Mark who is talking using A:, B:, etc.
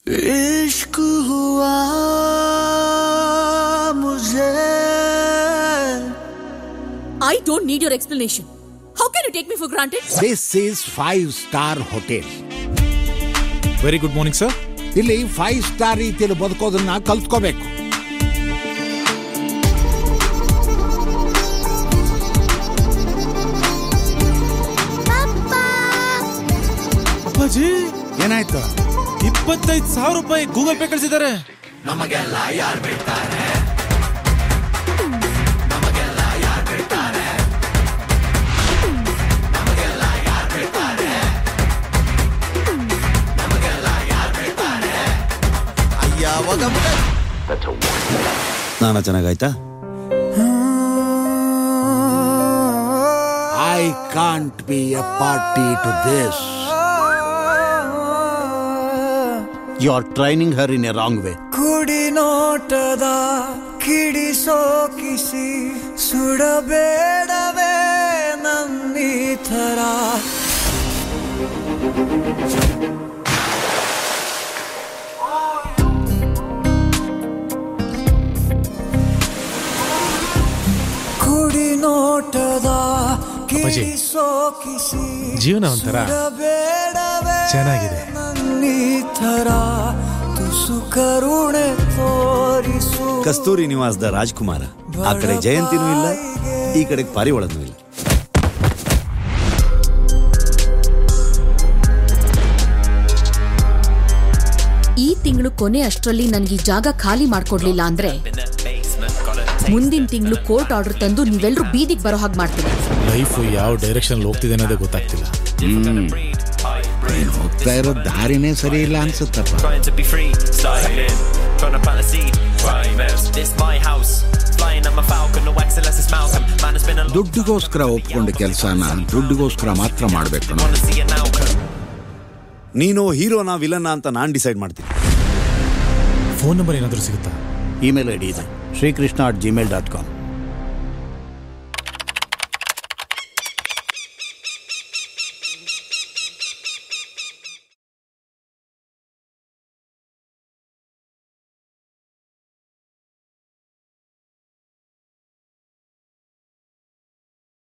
A: इश्क हुआ मुझे
B: I don't need your explanation. How can you take me for granted?
C: This is five star hotel
D: very good morning sir
C: ಇಲ್ಲಿ five star ರೀತಿಯಲ್ಲಿ ಬದುಕೋದನ್ನ ಕಲ್ತ್ಕೋಬೇಕು
D: ಅಪ್ಪಾಜಿ
C: ಏನಾಯ್ತು
D: ಇಪ್ಪತ್ತೈದು ಸಾವಿರ ರೂಪಾಯಿ ಗೂಗಲ್ ಪೇ ಕಳಿಸಿದ್ದಾರೆ
E: ಸ್ನಾನ ಚೆನ್ನಾಗಾಯ್ತಾ
C: I can't be a party to this you are training her in a wrong way
A: ಕುಡಿ ನೋಟದ ಕಿಡಿಸೋ ಕಿಸಿ ಸುಡಬೇಡವೇ ನಮ್ಮಿ ಥರ ಕುಡಿ ನೋಟದ
D: ಅಪ್ಪಾಜಿ,
A: ಕಿಡಿಸೋ ಕಿಸಿ
D: ಜೀವನ ಒಂಥರ
A: ಸುಡಬೇಡವೇ
D: ಚೆನ್ನಾಗಿದೆ.
A: ನನ್ನಿ ಥರ ತುಸು ಕರುಣೆ ತೋರಿಸು
E: ಕಸ್ತೂರಿ ನಿವಾಸದ ರಾಜ್ಕುಮಾರ ಆ ಕಡೆ ಜಯಂತಿನೂ ಇಲ್ಲ ಈ ಕಡೆ ಪಾರಿವಾಳನೂ ಇಲ್ಲ
B: ಈ ತಿಂಗಳು ಕೊನೆ ಅಷ್ಟರಲ್ಲಿ ನನಗೆ ಈ ಜಾಗ ಖಾಲಿ ಮಾಡ್ಕೊಡ್ಲಿಲ್ಲ ಅಂದ್ರೆ ಮುಂದಿನ ತಿಂಗಳು ಕೋರ್ಟ್ ಆರ್ಡರ್ ತಂದು ನೀವೆಲ್ಲರೂ ಬೀದಿಗೆ ಬರೋ ಹಾಗೆ ಮಾಡ್ತೀನಿ
D: ಲೈಫ್ ಯಾವ ಡೈರೆಕ್ಷನ್ ಹೋಗ್ತಿದೆ ಅನ್ನೋದೇ ಗೊತ್ತಾಗ್ತಿಲ್ಲ
C: ನೀನ್ ಹೋಗ್ತಾ ಇರೋ ದಾರಿನೇ ಸರಿ ಇಲ್ಲ ಅನ್ಸುತ್ತಪ್ಪ
F: Trying to be free, styling, trying to plant a seed. Rhymers, this my house. Flying on my falcon, no excellence is Malcolm. Man has been a long
C: ದುಡ್ಡಿಗೋಸ್ಕರ ಒಪ್ಕೊಂಡ ಕೆಲಸನ ದುಡ್ಡಿಗೋಸ್ಕರ ಮಾತ್ರ ಮಾಡ್ಬೇಕು ನಾವು.
F: wanna see an outcome.
E: ನೀನು ಹೀರೋನಾ ವಿಲನ್ನ ಅಂತ ನಾನ್ decide ಮಾಡ್ತೀನಿ
D: ಫೋನ್ ನಂಬರ್ ಏನಾದರೂ ಸಿಗುತ್ತಾ
C: ಇಮೇಲ್ ಐ ಡಿ ಇದೆ Srikrishna at Gmail dot com